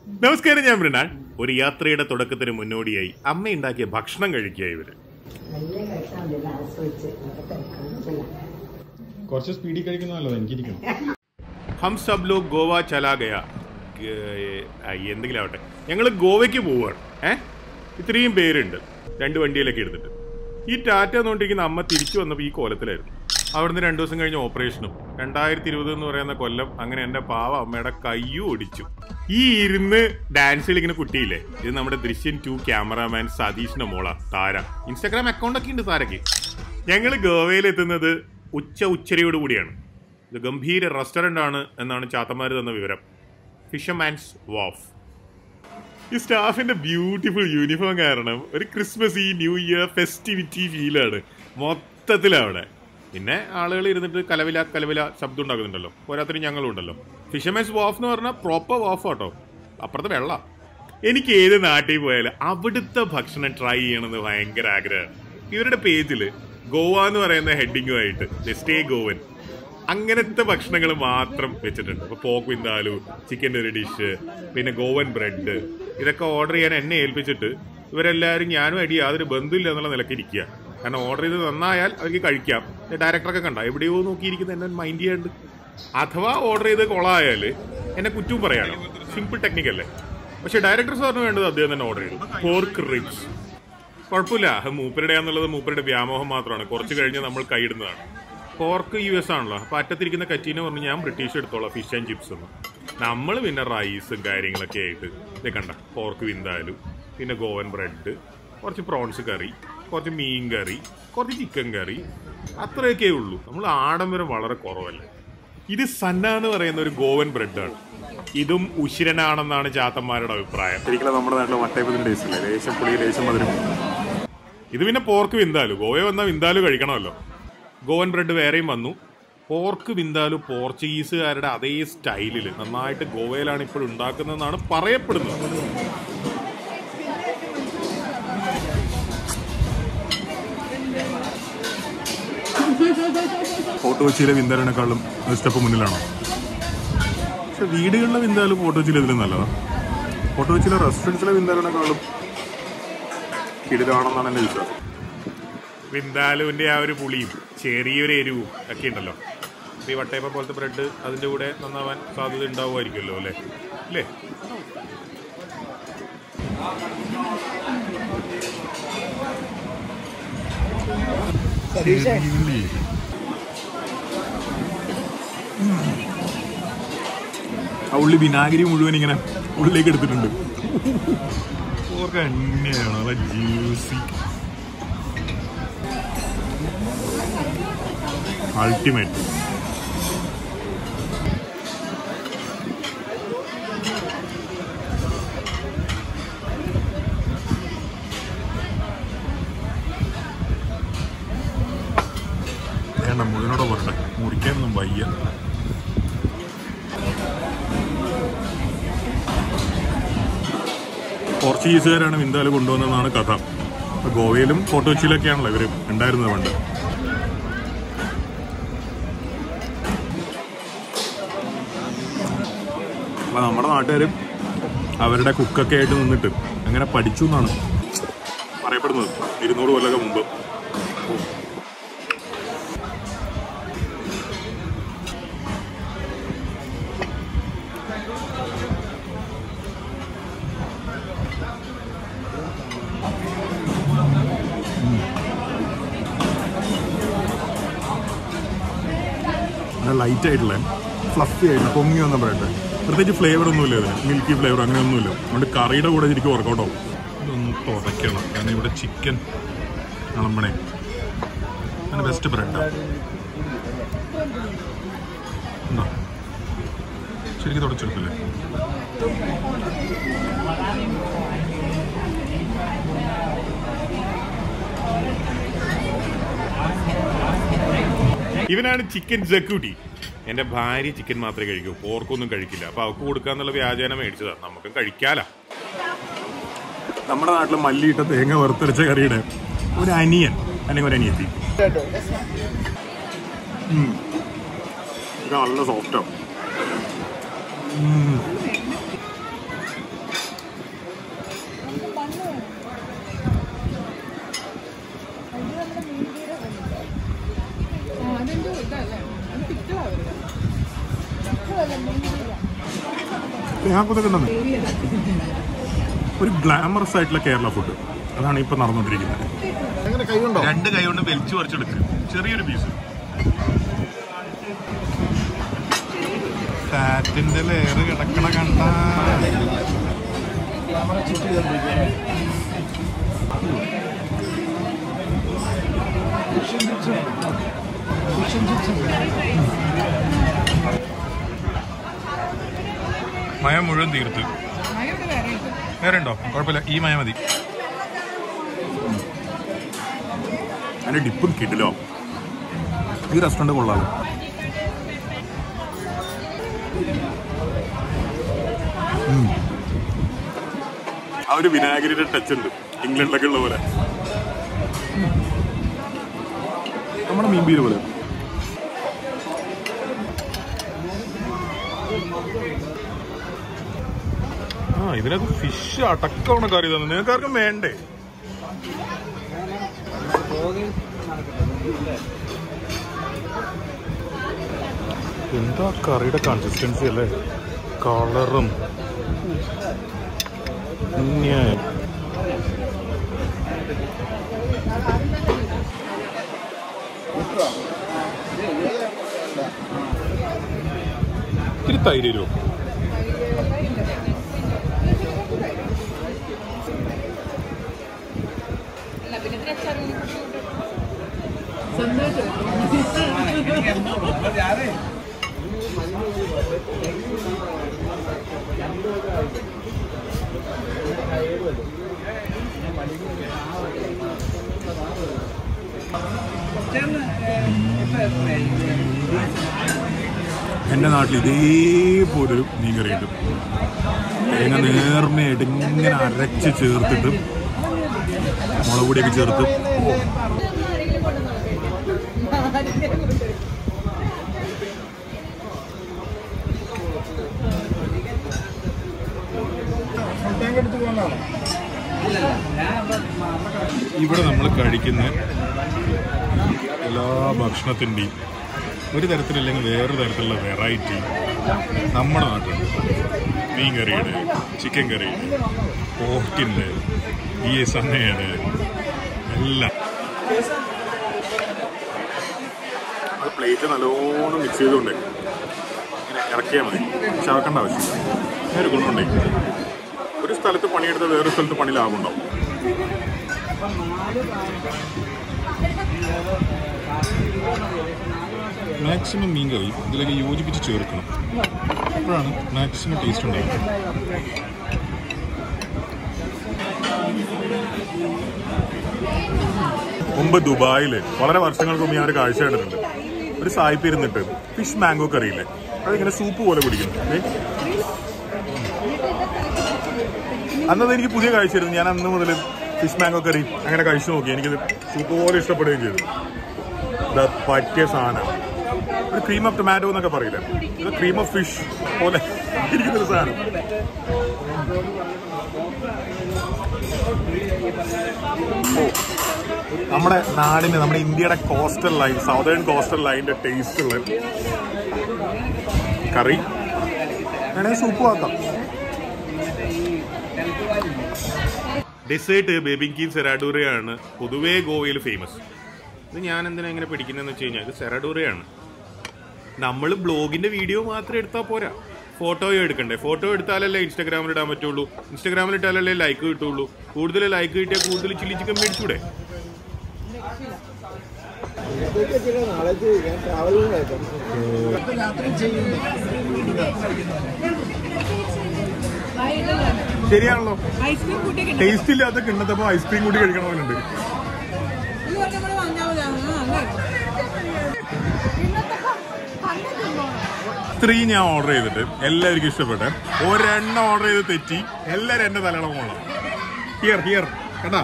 നമസ്കാരം ഞാൻ മൃണാൾ ഒരു യാത്രയുടെ തുടക്കത്തിന് മുന്നോടിയായി അമ്മ ഉണ്ടാക്കിയ ഭക്ഷണം കഴിക്കുക ഇവര് നല്ല കഴിച്ചാൽ മതി ഗ്ലാസ് വെച്ച് നമുക്ക് തിരക്കൊന്നുമില്ല കുറച്ച് സ്പീഡിൽ കഴിക്കുന്നതല്ലോ എനിക്കിരിക്കണം ഹം സബ് ലോഗ് ഗോവ ചലാ ഗയ ഏ, ആ, എന്തെങ്കിലും ആവട്ടെ ഞങ്ങൾ ഗോവയ്ക്ക് പോവുകയാണ് ഏ ഇത്രയും പേരുണ്ട് രണ്ട് വണ്ടിയിലൊക്കെ എടുത്തിട്ട് ഈ ടാറ്റ എന്നുകൊണ്ടിരിക്കുന്ന അമ്മ തിരിച്ചു വന്നപ്പോൾ ഈ കോലത്തിലായിരുന്നു അവിടുന്ന് രണ്ടു ദിവസം കഴിഞ്ഞ് ഓപ്പറേഷനും രണ്ടായിരത്തി ഇരുപത് എന്ന് പറയുന്ന കൊല്ലം അങ്ങനെ എൻ്റെ പാവ അമ്മയുടെ കയ്യും ഒടിച്ചു ഈ ഇരുന്ന് ഡാൻസ് കളിക്കുന്ന കുട്ടിയില്ലേ ഇത് നമ്മുടെ ദൃശ്യൻ ടു ക്യാമറാമാൻ സതീഷിന്റെ മോള താര ഇൻസ്റ്റാഗ്രാം അക്കൗണ്ട് ഒക്കെ ഉണ്ട് താരക്ക് ഞങ്ങൾ ഗോവയിൽ എത്തുന്നത് ഉച്ച ഉച്ചരയോട് കൂടിയാണ് ഇത് ഗംഭീര റെസ്റ്റോറൻ്റ് ആണ് എന്നാണ് ചാത്തമാർ തന്ന വിവരം ഫിഷർമാൻസ് വാഫ് ഈ സ്റ്റാഫിന്റെ ബ്യൂട്ടിഫുൾ യൂണിഫോം കാരണം ഒരു ക്രിസ്മസ് ഈ ന്യൂ ഇയർ ഫെസ്റ്റിവിറ്റി ഫീലാണ് മൊത്തത്തിലവിടെ പിന്നെ ആളുകൾ ഇരുന്നിട്ട് കലവില കലവില ശബ്ദം ഉണ്ടാക്കുന്നുണ്ടല്ലോ പോരാത്തിന് ഞങ്ങളും ഉണ്ടല്ലോ ഫിഷർമാൻസ് വാഫ് എന്ന് പറഞ്ഞാൽ പ്രോപ്പർ വാഫ് കേട്ടോ അപ്പുറത്ത് വെള്ള എനിക്ക് ഏത് നാട്ടിൽ പോയാലും അവിടുത്തെ ഭക്ഷണം ട്രൈ ചെയ്യണമെന്ന് ഭയങ്കര ആഗ്രഹമാണ് ഇവരുടെ പേജിൽ ഗോവ എന്ന് പറയുന്ന ഹെഡിങ്ങുമായിട്ട് സ്റ്റേ ഗോവൻ അങ്ങനത്തെ ഭക്ഷണങ്ങൾ മാത്രം വെച്ചിട്ടുണ്ട് ഇപ്പൊ പോക്ക് വിന്താലു ചിക്കൻ്റെ ഒരു ഡിഷ് പിന്നെ ഗോവൻ ബ്രെഡ് ഇതൊക്കെ ഓർഡർ ചെയ്യാൻ എന്നെ ഏൽപ്പിച്ചിട്ട് ഇവരെല്ലാവരും ഞാനും അടി യാതൊരു ബന്ധമില്ല എന്നുള്ള നിലയ്ക്ക് ഇരിക്കുക കാരണം ഓർഡർ ചെയ്ത് നന്നായാൽ അവർക്ക് കഴിക്കാം ഡയറക്ടറൊക്കെ കണ്ട എവിടെയോ നോക്കിയിരിക്കുന്ന എന്നെ മൈൻഡ് ചെയ്യാണ്ട് അഥവാ ഓർഡർ ചെയ്ത് കൊളായാൽ എന്നെ കുറ്റവും പറയാനോ സിമ്പിൾ ടെക്നിക്കല്ലേ പക്ഷെ ഡയറക്ടർ സാറിന് വേണ്ടത് അദ്ദേഹം തന്നെ ഓർഡർ ചെയ്തു പോർക്ക് റിബ്സ് കുഴപ്പമില്ല അത് മൂപ്പരുടെ എന്നുള്ളത് മൂപ്പരുടെ വ്യാമോഹം മാത്രമാണ് കുറച്ച് കഴിഞ്ഞ് നമ്മൾ കൈയിടുന്നതാണ് പോർക്ക് യു എസ് ആണല്ലോ അപ്പൊ അറ്റത്തിരിക്കുന്ന കറ്റീനെ പറഞ്ഞു ഞാൻ ബ്രിട്ടീഷ് എടുത്തോളാം ഫിഷ് ആൻഡ് ചിപ്സ് എന്ന് നമ്മൾ പിന്നെ റൈസും കാര്യങ്ങളൊക്കെ ആയിട്ട് ഇത് കണ്ട പോർക്ക് വിന്താലും പിന്നെ ഗോവൻ ബ്രെഡ് കുറച്ച് പ്രോൺസ് കറി കുറച്ച് മീൻ കറി കുറച്ച് ചിക്കൻ കറി അത്രയൊക്കെ ഉള്ളൂ നമ്മൾ ആഡംബരം വളരെ കുറവല്ലേ ഇത് സന്ന എന്ന് പറയുന്ന ഒരു ഗോവൻ ബ്രെഡാണ് ഇതും ഉശിരനാണെന്നാണ് ചാത്തന്മാരുടെ അഭിപ്രായം ശരിക്കും നമ്മുടെ നാട്ടിലെ വട്ടയപ്പത്തിന്റെ ടേസ്റ്റ് അല്ലേ ലേശം പുളി ലേശം മധുരം ഇത് പിന്നെ പോർക്ക് വിന്താലു ഗോവ വന്നാൽ വിന്താലു കഴിക്കണമല്ലോ ഗോവൻ ബ്രെഡ് വേറെയും വന്നു പോർക്ക് വിന്താലു പോർച്ചുഗീസുകാരുടെ അതേ സ്റ്റൈലിൽ നന്നായിട്ട് ഗോവയിലാണ് ഇപ്പോൾ ഉണ്ടാക്കുന്നതെന്നാണ് പറയപ്പെടുന്നത് ഫോട്ടോ കൊച്ചിയിലെ വിന്താലിനെക്കാളും ഒരു സ്റ്റെപ്പ് മുന്നിലാണോ പക്ഷെ വീടുകളിലെ വിന്താലു ഫോട്ടോ കൊച്ചിയിൽ ഇതിലും നല്ലതാണ് ഫോട്ടോ കൊച്ചിയിലെ റെസ്റ്റോറൻറ്റ്സിലെ വിന്താലിനെക്കാളും കിടിലാണെന്നാണ് എൻ്റെ വിശ്വാസം വിന്താലുവിൻ്റെ ആ ഒരു പുളിയും ചെറിയൊരു എരിവും ഒക്കെ ഉണ്ടല്ലോ ഈ വട്ടയപ്പം പോലത്തെ ബ്രെഡ് അതിൻ്റെ കൂടെ നന്നാവാൻ സാധ്യത ഉണ്ടാവുമായിരിക്കുമല്ലോ അല്ലേ അല്ലേ ആ ഉള്ളി വിനാഗിരി മുഴുവൻ ഇങ്ങനെ ഉള്ളിലേക്ക് എടുത്തിട്ടുണ്ട് ഓർക്ക് എണ്ണയാണ് നല്ല ജ്യൂസി അൾട്ടിമേറ്റ് വേണ്ട മുഴുവനോടെ പോരട്ടെ മുറിക്കാനൊന്നും വയ്യ പോർച്ചുഗീസുകാരാണ് വിന്താല് കൊണ്ടുവന്നതെന്നാണ് കഥ അപ്പൊ ഗോവയിലും ഫോട്ടോ കൊച്ചിയിലൊക്കെയാണല്ലോ ഇവർ ഉണ്ടായിരുന്നത് പണ്ട് അപ്പൊ നമ്മുടെ നാട്ടുകാർ അവരുടെ കുക്കൊക്കെ ആയിട്ട് നിന്നിട്ട് അങ്ങനെ പഠിച്ചു എന്നാണ് പറയപ്പെടുന്നത് ഇരുന്നൂറ് കൊല്ലമൊക്കെ മുമ്പ് ലൈറ്റ് ആയിട്ടുള്ള ഫ്ലഫി ആയിട്ട് പൊങ്ങി വന്ന ബ്രെഡ് പ്രത്യേകിച്ച് ഫ്ലേവർ ഒന്നുമില്ല ഇതിന് മിൽക്കി ഫ്ലേവർ അങ്ങനെയൊന്നുമില്ല അതുകൊണ്ട് കറിയുടെ കൂടെ ശരിക്കും വർക്കൗട്ട് ആവും ഇതൊന്ന് തുറയ്ക്കണം കാരണം ഇവിടെ ചിക്കൻ നമ്മുടെ അങ്ങനെ ബെസ്റ്റ് ബ്രെഡാണ് എന്താ ശരിക്കും തുടച്ചെടുക്കില്ലേ ഇവനാണ് ചിക്കൻ ജക്കൂട്ടി എന്റെ ഭാര്യ ചിക്കൻ മാത്രമേ കഴിക്കൂ പോർക്കൊന്നും കഴിക്കില്ല അപ്പൊ അവർക്ക് കൊടുക്കാന്നുള്ള വ്യാജേന മേടിച്ചതാ നമുക്കും കഴിക്കാല നമ്മുടെ നാട്ടിൽ മല്ലിയിട്ട തേങ്ങ വറുത്തരച്ച കറിയുടെ ഒരു അനിയൻ അല്ലെങ്കിൽ ഒരു അനിയത്തി ഉം. ഇത് നല്ല സോഫ്റ്റാ തേങ്ങാക്കൊത്തൊക്കെ ഉണ്ടെന്ന് ഒരു ഗ്ലാമറസ് ആയിട്ടുള്ള കേരള ഫുഡ് അതാണ് ഇപ്പൊ നടന്നുകൊണ്ടിരിക്കുന്നത് എങ്ങനെ കൈ കൊണ്ടോ രണ്ട് കൈ കൊണ്ട് വലിച്ചു പറിച്ചെടുക്കുക ചെറിയൊരു പീസ് ഫാറ്റിന്റെ ലെയർ കിടക്കണ കണ്ട മയ മുഴുവൻ തീർത്ത് വേറെ ഉണ്ടോ കുഴപ്പമില്ല ഈ മയ മതി അതിന്റെ ഡിപ്പും കിട്ടില്ലോ ഈ റെസ്റ്റോറൻറ്റ് കൊള്ളാലോ ഉം. ആ ഒരു വിനാഗിരിയുടെ ടച്ച് ഉണ്ട് ഇംഗ്ലണ്ടിലൊക്കെ ഉള്ള പോലെ ഉം. നമ്മുടെ മീൻപീര് പോലെ ആ ഇതിനകത്ത് ഫിഷ് അടക്കമാണ് കറി തന്നെ നിങ്ങൾക്ക് ആർക്കും വേണ്ടേ എന്താ കറിയുടെ കൺസിസ്റ്റൻസി അല്ലേ കളറും ഉണ്ണിയായ. ഇത്തിരി തൈര് തരുമോ എൻ്റെ നാട്ടിൽ ഇതേപോലെ ഒരു മീൻ കറി കിട്ടും തേങ്ങ നേർമയായിട്ട് ഇങ്ങനെ അരച്ച് ചേർത്തിട്ട് മുളക് പൊടിയൊക്കെ ചേർത്ത് തേങ്ങ എടുത്ത് പോകുന്നതാണോ ഇവിടെ നമ്മൾ കഴിക്കുന്ന എല്ലാ ഭക്ഷണത്തിൻ്റെയും ഒരു തരത്തിലല്ലെങ്കിൽ വേറെ തരത്തിലുള്ള വെറൈറ്റി നമ്മുടെ നാട്ടിലുണ്ട് മീൻ കറിയുടെ ചിക്കൻ കറിയുടെ പോർക്കിൻ്റെ ഈ സണ്ണയുടെ എല്ലാം അത് പ്ലേറ്റ് നല്ലോണം മിക്സ് ചെയ്തുകൊണ്ട് ഇങ്ങനെ ഇറക്കിയാൽ മതി ചവക്കേണ്ട ആവശ്യമില്ല അങ്ങനെ ഒരു ഗുണമുണ്ടേ ഒരു സ്ഥലത്ത് പണിയെടുത്ത വേറൊരു സ്ഥലത്ത് പണി ലാഭമുണ്ടാവും മാക്സിമം മീൻ കറി ഇതിലേക്ക് യോജിപ്പിച്ച് ചേർക്കണം അപ്പോഴാണ് മാക്സിമം ടേസ്റ്റ് ഉണ്ടാവുന്നത് മുമ്പ് ദുബായിൽ വളരെ വർഷങ്ങൾക്ക് മുമ്പ് ഞാൻ ഒരു കാഴ്ച കണ്ടിട്ടുണ്ട് ഒരു സായിപ്പ് ഇരുന്നിട്ട് ഫിഷ് മാംഗോ കറിയില്ലേ അതിങ്ങനെ സൂപ്പ് പോലെ കുടിക്കുന്നു ഏ? അന്നത് എനിക്ക് പുതിയ കാഴ്ചയായിരുന്നു ഞാൻ അന്ന് മുതൽ ഫിഷ് മാംഗോ കറി അങ്ങനെ കഴിച്ചു നോക്കി എനിക്കത് സൂപ്പ് പോലെ ഇഷ്ടപ്പെടുകയും ചെയ്തു ഇത് പറ്റിയ സാധനം ഒരു ക്രീം ഓഫ് ടൊമാറ്റോ എന്നൊക്കെ പറയില്ലേ ഇത് ക്രീം ഓഫ് ഫിഷ് പോലെ ഇരിക്കുന്നൊരു സാധനം ഓ നമ്മുടെ നാടിന്റെ നമ്മുടെ ഇന്ത്യയുടെ കോസ്റ്റൽ ലൈൻ സൗതേൺ കോസ്റ്റൽ ലൈനിന്റെ ടേസ്റ്റ് ഉള്ള കറി വേണമെങ്കിൽ സൂപ്പ് ആക്കാം ഡെസേർട്ട് ബേബിങ്കീൻ സെറാഡൂറയാണ് പൊതുവേ ഗോവയിൽ ഫേമസ് ഇത് ഞാൻ എന്തിനാ ഇങ്ങനെ പിടിക്കുന്നതെന്ന് വെച്ച് കഴിഞ്ഞാൽ ഇത് സെറാഡൂറയാണ് നമ്മൾ ബ്ലോഗിന്റെ വീഡിയോ മാത്രം എടുത്താൽ പോരാ ഫോട്ടോയോ എടുക്കണ്ടേ ഫോട്ടോ എടുത്താലല്ലേ ഇൻസ്റ്റാഗ്രാമിൽ ഇടാൻ പറ്റുള്ളൂ ഇൻസ്റ്റാഗ്രാമിൽ ഇട്ടാലല്ലേ ലൈക്ക് കിട്ടുള്ളൂ കൂടുതൽ ലൈക്ക് കിട്ടിയാൽ കൂടുതൽ ചില്ലി ചിക്കൻ മേടിച്ചൂടെ ശരിയാണല്ലോ ഐസ്ക്രീം കൂട്ടിയൊക്കെ ടേസ്റ്റ് ഇല്ലാത്ത കിണ്ണത്തപ്പോ ഐസ്ക്രീം കൂടി കഴിക്കണമെന്നുണ്ട് ഈ വർഷം കൂടെ വാങ്ങാവൂലാണ് അല്ലേ ത്രീ ഞാൻ ഓർഡർ ചെയ്തിട്ട് എല്ലാവർക്കും ഇഷ്ടപ്പെട്ടെ ഒരെണ്ണം ഓർഡർ ചെയ്ത് തെറ്റി എല്ലാരും എന്റെ തലയുടെ മോളാണ് ഹിയർ ഹിയർ കേട്ടാ